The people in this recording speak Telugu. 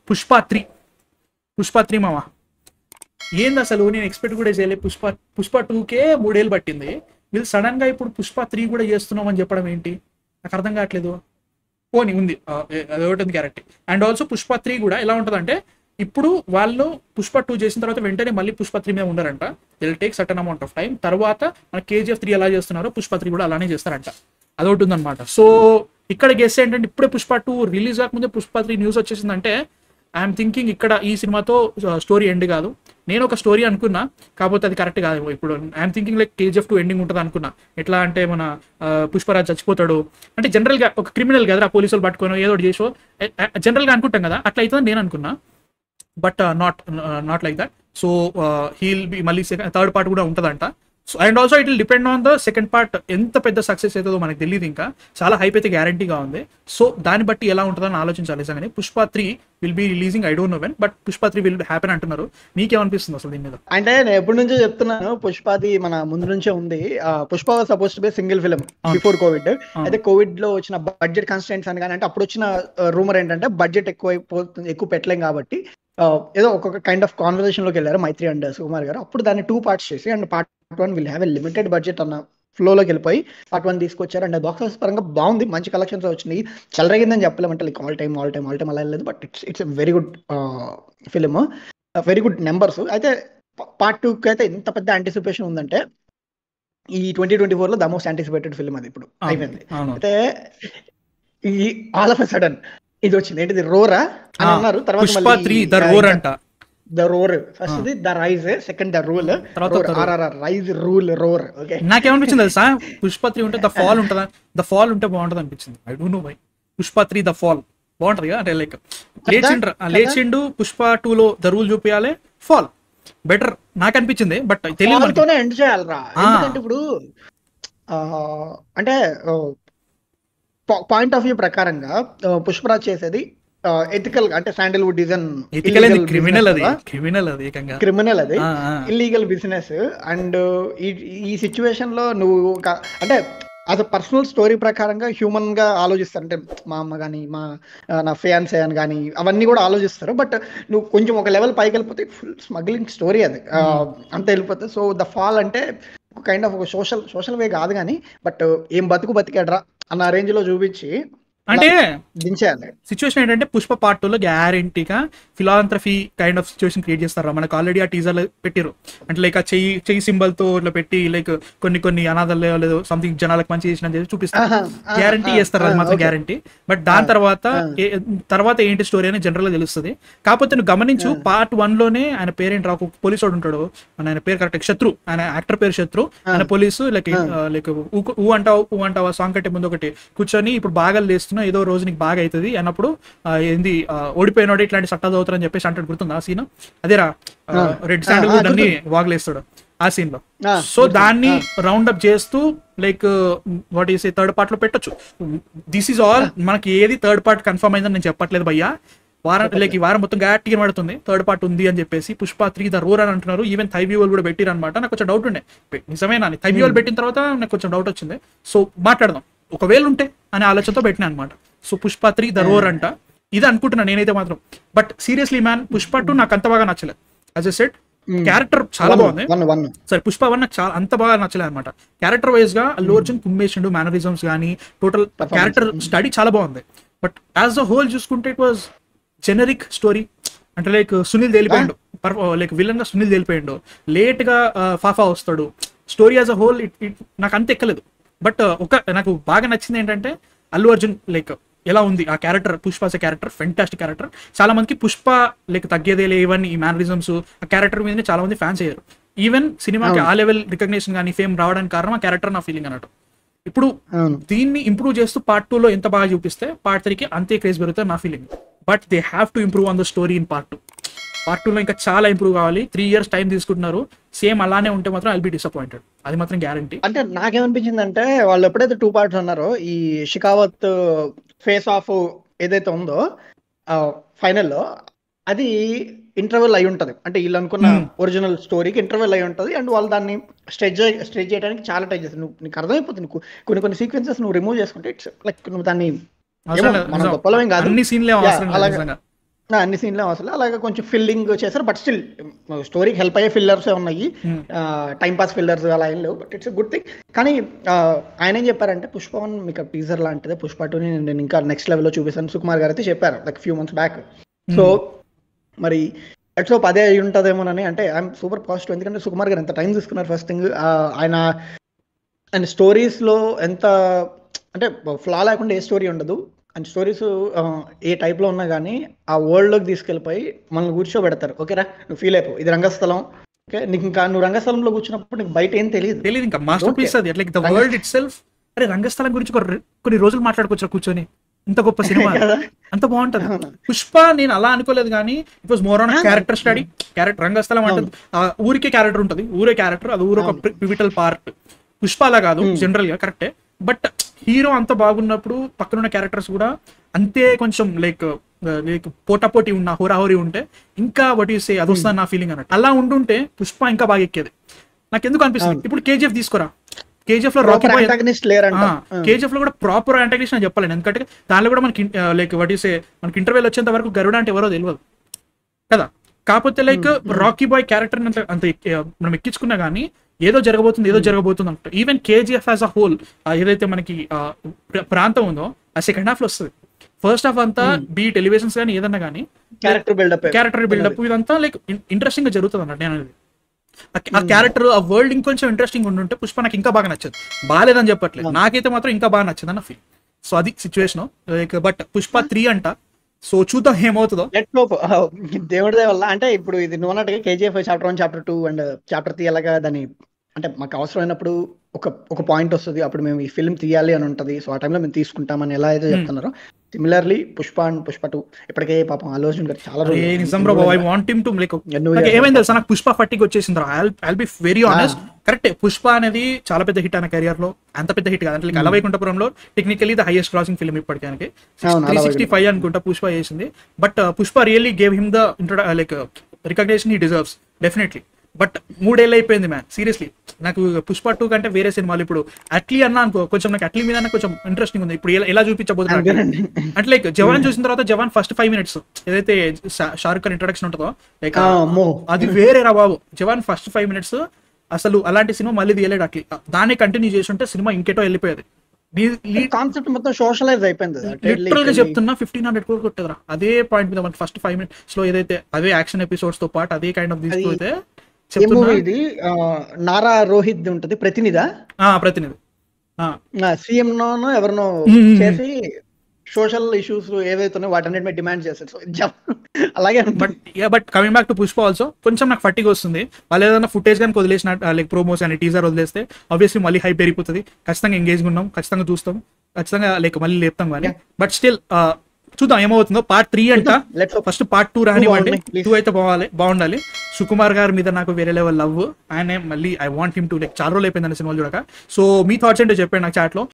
పుష్ప త్రీ పుష్ప త్రీ మామ ఏంది అసలు నేను ఎక్స్పెక్ట్ కూడా చేయలేదు పుష్ప పుష్ప టూకే మూడేళ్ళు పట్టింది వీళ్ళు సడన్ గా ఇప్పుడు పుష్ప త్రీ కూడా చేస్తున్నాం అని చెప్పడం ఏంటి నాకు అర్థం కావట్లేదు పోనీ ఉంది ఆ, ఏ- అది ఒకటి ఉంది character and also Pushpa three కూడా ఎలా ఉంటుందంటే ఇప్పుడు వాళ్ళు పుష్ప టూ చేసిన తర్వాత వెంటనే మళ్ళీ పుష్ప త్రీ మీద ఉండరంట they'll take certain amount of time తర్వాత మన కేజీఎఫ్ త్రీ ఎలా చేస్తున్నారో పుష్ప త్రీ కూడా అలానే చేస్తారంట అదొకటి ఉందన్నమాట సో ఇక్కడ గెస్ ఏంటంటే ఇప్పుడే పుష్ప టూ రిలీజ్ కాకముందే పుష్ప త్రీ న్యూస్ వచ్చేసిందంటే ఐఎమ్ థింకింగ్ ఇక్కడ ఈ సినిమాతో స్టోరీ ఎండ్ కాదు నేను ఒక స్టోరీ అనుకున్నా కాకపోతే అది కరెక్ట్ కాదు ఇప్పుడు I'm thinking like KGF two ending ఉంటుంది అనుకున్నా ఎట్లా అంటే మన ఆ, పుష్పరాజ్ చచ్చిపోతాడు అంటే జనరల్ గా ఒక క్రిమినల్ కదరా పోలీసులు పట్టుకొని ఏదో ఒకటి చేసో జనరల్ గా అనుకుంటాం కదా అట్లా అవుతుందని నేను అనుకున్నా but not not like that so he'll be మళ్ళీ సెకండ్ థర్డ్ పార్ట్ కూడా ఉంటుందంట so and also it will depend on the second part ఎంత పెద్ద సక్సెస్ అవుతుందో మనకు తెలియదు ఇంకా చాలా హైప్ అయితే గ్యారంటీగా ఉంది సో దాన్ని బట్టి ఎలా ఉంటుందని ఆలోచించాలి నిజంగానే Pushpa three will be releasing I don't know when but Pushpa three will happen అంటున్నారు మీకేమనిపిస్తుంది అసలు దీని మీద అంటే నేను ఎప్పటి నుంచో చెప్తున్నాను పుష్పాది మన ముందు నుంచే ఉంది ఆ, Pushpa suppose to be single film before covid అయితే కోవిడ్ లో వచ్చిన బడ్జెట్ కన్స్టెంట్స్ అని కానీ అంటే అప్పుడు వచ్చిన రూమర్ ఏంటంటే బడ్జెట్ ఎక్కువ అయిపోతుంది ఎక్కువ పెట్టలేం కాబట్టి ఆ, ఏదో ఒక్కొక్క కైండ్ ఆఫ్ కాన్వర్సేషన్ లోకి వెళ్ళారు మైత్రి అండ్ సుకుమార్ గారు అప్పుడు దాన్ని టూ పార్ట్స్ చేసి and part one will have a limited budget అన్న ఫ్లోలోకి వెళ్ళిపోయి పార్ట్ వన్ తీసుకొచ్చారు అండ్ బాక్స్ ఆఫీస్ పరంగా బాగుంది మంచి కలెక్షన్స్ వచ్చినాయి చెలరగిందని చెప్పలేమంటే like all time all time all time అలా లేదు but it's it's very good film very good numbers అయితే పార్ట్ టూకి అయితే ఎంత పెద్ద యాంటిసిపేషన్ ఉందంటే ఈ ట్వంటీ ట్వంటీ ఫోర్ లో ద మోస్ట్ యాంటిసిపేటెడ్ ఫిల్మ్ అది ఇప్పుడు అవును. అయిపోయింది అవును అయితే ఈ ఆల్ ఆఫ్ ఎ సడన్ ఇది వచ్చింది ఏంటిది రోరా అని ఆ, అన్నారు తర్వాత పుష్ప త్రీ ద రోర్ అంట the roar first the the rise second the rule తర్వాత the roar. RRR rise rule roar okay నాకేమనిపించింది తెలుసా పుష్ప త్రీ ఉంటే ద ఫాల్ ఉంటుందా ద ఫాల్ ఉంటే బాగుంటుంది అనిపించింది I don't know by Pushpa three the fall బాగుంటది కదా అంటే లైక్ లేచిండ్ర లేచిండు పుష్ప టూ లో ద రూల్ చూపించాలి ఫాల్ బెటర్ నాకు అనిపించింది బట్ తెలియదు మనకి. తోనే ఎండ్ చేయాలరా ఆ. ఎందుకంటే ఇప్పుడు ఆ, అంటే పాయింట్ ఆఫ్ వ్యూ ప్రకారంగా ఆ, పుష్పరాజ్ చేసేది ఎథికల్ అంటే శాండల్వుడ్ డిజైన్ ఎథికల్ క్రిమినల్ అది క్రిమినల్ అది ఏకంగా క్రిమినల్ అది ఆ, ఆ. ఇల్లీగల్ బిజినెస్ అండ్ ఈ ఈ సిచ్యువేషన్ లో నువ్వు ఒక- అంటే అస్ పర్సనల్ స్టోరీ ప్రకారంగా హ్యూమన్ గా ఆలోచిస్తారు అంటే మా అమ్మ కానీ మా ఆ, నా ఫియాన్సే అని కానీ అవన్నీ కూడా ఆలోచిస్తారు బట్ నువ్వు కొంచెం ఒక లెవెల్ పైకి వెళ్ళిపోతే ఫుల్ స్మగ్లింగ్ స్టోరీ అది ఆ, అంత వెళ్ళిపోతే సో ద ఫాల్ అంటే ఒక కైండ్ ఆఫ్ ఒక సోషల్ సోషల్ వే కాదు కానీ బట్ ఏం బతుకు బతికాడ్రా అన్న రేంజ్ లో చూపించి అంటే దించేయాలి సిచ్యువేషన్ ఏంటంటే పుష్ప పార్ట్ టూలో గ్యారంటీగా philanthropy kind of situation create చేస్తారు మనకు ఆల్రెడీ ఆ టీజర్ పెట్టారు అంటే లైక్ ఆ చెయ్యి చెయ్యి సింబల్ తో ఇట్లా పెట్టి లైక్ కొన్ని కొన్ని అనాథలు లేదు సంథింగ్ జనాలకు మంచి చేసిన చెప్పి చూపిస్తారు ఆహా, ఆ, గ్యారంటీ ఆ, చేస్తారు అది ఆ, మాత్రం okay. గ్యారంటీ బట్ దాని తర్వాత ఏ- తర్వాత ఏంటి స్టోరీ అని జనరల్ గా తెలుస్తుంది కాకపోతే నువ్వు గమనించు పార్ట్ వన్ లోనే ఆయన పేరేంటి రా ఒక పోలీస్ వాడు ఉంటాడు మన ఆయన పేరు కరెక్ట్ శత్రు ఆయన యాక్టర్ పేరు శత్రు ఆయన పోలీసు లైక్ లైక్ ఊ అంటావు ఊ అంటావా సాంగ్ కంటే ముందు ఒకటి కూర్చొని ఇప్పుడు బాగా లేస్తున్నా ఏదో రోజు నీకు బాగా అవుతుంది అన్నప్పుడు ఆ, ఏంది ఆ, ఓడిపోయినోడు ఇట్లాంటి చట్టాలు చదువుతారని చెప్పేసి అంటాడు గుర్తుంది ఆ సీన్ అదేరా రెడ్ శాండ్ అన్ని వాగులేస్తాడు ఆ సీన్ లో ఆ, సో దాన్ని రౌండ్ అప్ చేస్తూ like what is third part లో పెట్టొచ్చు దిస్ ఈజ్ ఆల్ మనకి ఏది థర్డ్ పార్ట్ కన్ఫర్మ్ అయిందని నేను చెప్పట్లేదు భయ్యా వారం లైక్ ఈ వారం మొత్తం గట్టిగా పడుతుంది థర్డ్ పార్ట్ ఉంది అని చెప్పేసి పుష్ప త్రీ ద రోర్ అని అంటున్నారు ఈవెన్ థైవ్యూవల్ కూడా పెట్టిరు అనమాట నాకు కొంచెం డౌట్ ఉండే పె- నిజమేనా థైవ్యూవల్ పెట్టిన తర్వాత నాకు కొంచెం డౌట్ వచ్చింది సో మాట్లాడదాం ఒకవేళ ఉంటే అనే ఆలోచనతో పెట్టినా అనమాట so Pushpa three the roar అంట ఇది అనుకుంటున్నా నేనైతే మాత్రం but seriously man Pushpa two నాకు అంత బాగా నచ్చలేదు యాజ్ ఎ సెట్ క్యారెక్టర్ చాలా బాగుంది వన్ వన్ సరే పుష్ప వన్ నాకు చాలా అంత బాగా నచ్చలేదు అనమాట క్యారెక్టర్ వైజ్ గా అల్లు అర్జున్ కుమ్మేసిండు మేనరిజమ్స్ కానీ టోటల్ క్యారెక్టర్ స్టడీ చాలా బాగుంది బట్ యాజ్ అ హోల్ చూసుకుంటే ఇట్ వాజ్ జెనరిక్ స్టోరీ అంటే లైక్ సునీల్ తేలిపోయిండు లైక్ విలన్ గా సునీల్ తేలిపోయిండు లేట్ గా ఆ, ఫాఫా వస్తాడు story as a whole it it నాకు అంత ఎక్కలేదు బట్ ఒక నాకు బాగా నచ్చింది ఏంటంటే అల్లు అర్జున్ లైక్ ఎలా ఉంది ఆ character Pushpa character fantastic character చాలా మందికి పుష్ప లైక్ తగ్గేదేలే ఇవన్నీ ఈ మేనరిజమ్స్ ఆ క్యారెక్టర్ మీదనే చాలా మంది ఫ్యాన్స్ అయ్యారు ఈవెన్ సినిమాకి ఆ లెవెల్ రికగ్నేషన్ కానీ ఫేమ్ రావడానికి కారణం ఆ క్యారెక్టర్ నా ఫీలింగ్ అన్నట్టు ఇప్పుడు అవును దీన్ని ఇంప్రూవ్ చేస్తూ పార్ట్ టూ లో ఎంత బాగా చూపిస్తే పార్ట్ త్రీకి అంతే క్రేజ్ పెరుగుతుంది నా feeling but they have to improve on the story in part two part two లో ఇంకా చాలా ఇంప్రూవ్ కావాలి త్రీ ఇయర్స్ టైం తీసుకుంటున్నారు సేమ్ అలానే ఉంటే మాత్రం ఐల్ బి డిసప్పాయింటెడ్ అది మాత్రం గ్యారంటీ అంటే నాకేమనిపించింది అంటే వాళ్ళు ఎప్పుడైతే టూ పార్ట్స్ అన్నారో ఈ షికావత్ ఫేస్ ఆఫ్ ఏదైతే ఉందో ఫైనల్లో అది ఇంటర్వెల్ అయి ఉంటది అంటే వీళ్ళు అనుకున్న ఒరిజినల్ స్టోరీకి ఇంటర్వెల్ అయి ఉంటది అండ్ వాళ్ళు దాన్ని స్ట్రెచ్ స్ట్రెచ్ చేయడానికి చాలా ట్రై చేస్తారు నువ్వు నీకు అర్థమైపోతుంది నీకు కొన్ని కొన్ని సీక్వెన్సెస్ నువ్వు రిమూవ్ చేసుకుంటే ఇట్స్ లైక్ నువ్వు దాన్ని ఏమో, మనం గొప్పలమేం కాదు అన్ని సీన్లే Yeah, అవసరం లేదు అలాగే. నిజంగా నా అన్ని సీన్లు అసలు అలాగే కొంచెం ఫిల్లింగ్ చేశారు బట్ స్టిల్ స్టోరీకి హెల్ప్ అయ్యే ఫిల్లర్స్ ఉన్నాయి Hmm. టైం పాస్ ఫిల్లర్స్ అలా ఏం లేవు బట్ ఇట్స్ గుడ్ థింగ్ కానీ ఆ, ఆయన ఏం చెప్పారంటే పుష్ప వన్ మీకు టీజర్ లాంటిదే పుష్ప టూని నేను ఇంకా నెక్స్ట్ లెవెల్లో చూపిస్తాను సుకుమార్ గారు అయితే చెప్పారు like few months back so మరి అట్స్ హోప్ అదే అయి ఉంటుందేమోనని అంటే ఐఎమ్ సూపర్ పాజిటివ్ ఎందుకంటే సుకుమార్ గారు ఎంత టైం తీసుకున్నారు ఫస్ట్ థింగ్ ఆయన ఆయన స్టోరీస్లో ఎంత అంటే ఫ్లా లేకుండా ఏ స్టోరీ ఉండదు అండ్ స్టోరీస్ ఏ టైప్లో ఉన్నా కానీ ఆ వరల్డ్లోకి తీసుకెళ్ళిపోయి మనల్ని కూర్చోబెడతారు ఓకేరా నువ్వు ఫీల్ అయిపో ఇది రంగస్థలం ఓకే నీకు ఇంకా నువ్వు రంగస్థలంలో కూర్చున్నప్పుడు నీకు బయట ఏం తెలియదు తెలియదు ఇంకా మాస్టర్ పీస్ అది like the world itself అరే రంగస్థలం గురించి ఒక రె- కొన్ని రోజులు మాట్లాడుకోవచ్చు కూర్చొని ఇంత గొప్ప సినిమా కదా అంత బాగుంటది అవును. పుష్ప నేను అలా అనుకోలేదు కానీ it was more on character study character Rangasthalam అంటే ఆ ఊరికే క్యారెక్టర్ ఉంటది ఊరే క్యారెక్టర్ అది ఊరు ఒక పివిటల్ పార్ట్ పుష్ప అలా కాదు జనరల్ గా కరెక్టే బట్ హీరో అంత బాగున్నప్పుడు పక్కనున్న క్యారెక్టర్స్ కూడా అంతే కొంచెం లైక్ లైక్ పోటాపోటీ ఉన్న హోరాహోరీ ఉంటే ఇంకా వట్ యూ సే అది వస్తుంది నా ఫీలింగ్ అన్నట్టు అలా ఉండుంటే పుష్ప ఇంకా బాగా ఎక్కేది నాకు ఎందుకు అనిపిస్తుంది ఇప్పుడు కేజీఎఫ్ తీసుకోరా కేజీఎఫ్ లో రాకీ ప్రాపర్ బాయ్ అంటాగనిస్ట్ లేరంట కేజీఎఫ్ లో కూడా ప్రాపర్ యాంటాగనిస్ట్ అని చెప్పలేను ఎందుకంటే దానిలో కూడా మనకి లైక్ వాట్ ఈసే మనకి ఇంటర్వెల్ వచ్చేంత వరకు గరుడ అంటే ఎవరో తెలియదు కదా కాకపోతే లైక్ రాకీ బాయ్ క్యారెక్టర్ అంత అంత ఎక్కి- మనం ఎక్కించుకున్నా గానీ ఏదో జరగబోతుంది ఏదో జరగబోతుంది అంట even KGF as a whole ఏదైతే మనకి ఆ, ప్ర- ప్రాంతం ఉందో ఆ సెకండ్ హాఫ్ లో వస్తుంది ఫస్ట్ హాఫ్ అంతా బీట్ ఎలివేషన్స్ కానీ ఏదన్నా కానీ క్యారెక్టర్ బిల్డప్ క్యారెక్టర్ బిల్డప్ ఇదంతా లైక్ ఇంట్రెస్టింగ్ గా జరుగుతుంది అన్నట్టు నేను అనేది ఆ- ఆ క్యారెక్టర్ ఆ వరల్డ్ ఇంకొంచెం ఇంట్రెస్టింగ్ ఉండుంటే పుష్ప నాకు ఇంకా బాగా నచ్చదు బాగాలేదని చెప్పట్లేదు నాకైతే మాత్రం ఇంకా బాగా నచ్చదు అన్న ఫీల్ సో అది situation like but Pushpa three అంట సో చూద్దాం ఏమవుతుందో లెట్ హోప్ దేవుడి దయ వల్ల అంటే ఇప్పుడు ఇది నువ్వు అన్నట్టుగా KGF chapter one chapter two and chapter three అలాగా దాని అంటే మాకు అవసరమైనప్పుడు ఒక ఒక పాయింట్ వస్తుంది అప్పుడు మేము ఈ ఫిల్మ్ తీయాలి అని ఉంటది సో ఆ టైంలో మేము తీసుకుంటామని ఎలా అయితే చెప్తున్నారో similarly Pushpa and Pushpa two ఇప్పటికే పాపం ఆలోచన అర్జున్ గారు చాలా ఏ రోజులు నిజం bro I want him to like ఎన్నో నాకు చేశారు. ఏమైంది తెలుసా నాకు పుష్ప ఫట్టికి వచ్చేసింది రా ఐల్ బి వెరీ ఆనెస్ట్ కరెక్టే పుష్ప అనేది చాలా పెద్ద హిట్ అన్న కెరియర్ లో అంత పెద్ద హిట్ కాదు అంటే like అలవైకుంఠపురంలో technically the highest crossing film ఇప్పటికానికి అవును, త్రీ సిక్స్టీ ఫైవ్ అనుకుంటా పుష్ప చేసింది but Pushpa really gave him the intro like recognition he deserves definitely but మూడేళ్ళు అయిపోయింది మ్యాన్ సీరియస్లీ నాకు పుష్ప టూ కంటే వేరే సినిమాలు ఇప్పుడు అట్లీ అన్నా అనుకో కొంచెం నాకు అట్లీ మీద కొంచెం ఇంట్రెస్టింగ్ ఉంది ఇప్పుడు ఎలా- ఎలా చూపించబోతున్నా అంతేనండి అంటే లైక్ జవాన్ చూసిన తర్వాత జవాన్ ఫస్ట్ ఫైవ్ మినిట్స్ ఏదైతే షా- షారుఖ్ ఖాన్ ఇంట్రడక్షన్ ఉంటుందో లైక్ ఆ, అమ్మో అది వేరే రా బాబు జవాన్ ఫస్ట్ ఫైవ్ మినిట్స్ అసలు అలాంటి సినిమా మళ్ళీ తీయలేడు అట్లీ దాన్ని కంటిన్యూ చేసి ఉంటే సినిమా ఇంకేటో వెళ్ళిపోయేది కాన్సెప్ట్ మొత్తం సోషలైజ్ అయిపోయింది లిటరల్ గా చెప్తున్నా ఫిఫ్టీన్ హండ్రెడ్ కూడా కొట్టేదిరా అదే పాయింట్ మీద మనకి ఫస్ట్ ఫైవ్ మినిట్స్ లో ఏదైతే అదే యాక్షన్ ఎపిసోడ్స్ తో పాటు అదే కైండ్ ఆఫ్ తీసుకుపోతే ఏ చెప్తున్నా మూవీ ఇది ఆ, నారా రోహిత్ ఉంటది ప్రతినిధా ఆ, ప్రతినిధి ఆ, సీఎం నోనో ఎవరినో మ్మ్. చేసి సోషల్ ఇష్యూస్ ఏవైతే వాటన్నిటి మీద డిమాండ్ చేస్తారు సో అలాగే but but coming back to Pushpa also కొంచెం నాకు ఫట్టిగా వస్తుంది వాళ్ళు ఏదైనా ఫుటేజ్ కానీ వదిలేసిన లైక్ ప్రోమోస్ అని టీజర్ వదిలేస్తే ఆబ్వియస్లీ మళ్ళీ హై పెరిగిపోతుంది ఖచ్చితంగా ఎంగేజ్ ఉన్నాం ఖచ్చితంగా చూస్తాం ఖచ్చితంగా లైక్ మళ్ళీ లేపుతాం కానీ బట్ స్టిల్ చూద్దాం ఏమవుతుందో పార్ట్ త్రీ అంట Let's hope. First part two రానివ్వండి బాగున్నాయి, please. టూ అయితే బాగాలి బాగుండాలి సుకుమార్ గారి మీద నాకు వేరే లెవెల్ లవ్ ఆయన మళ్ళీ I want him to like చాలా రోజులు అయిపోయిందండి సినిమాలు చూడక సో మీ థాట్స్ ఏంటో చెప్పండి నాకు చాట్లో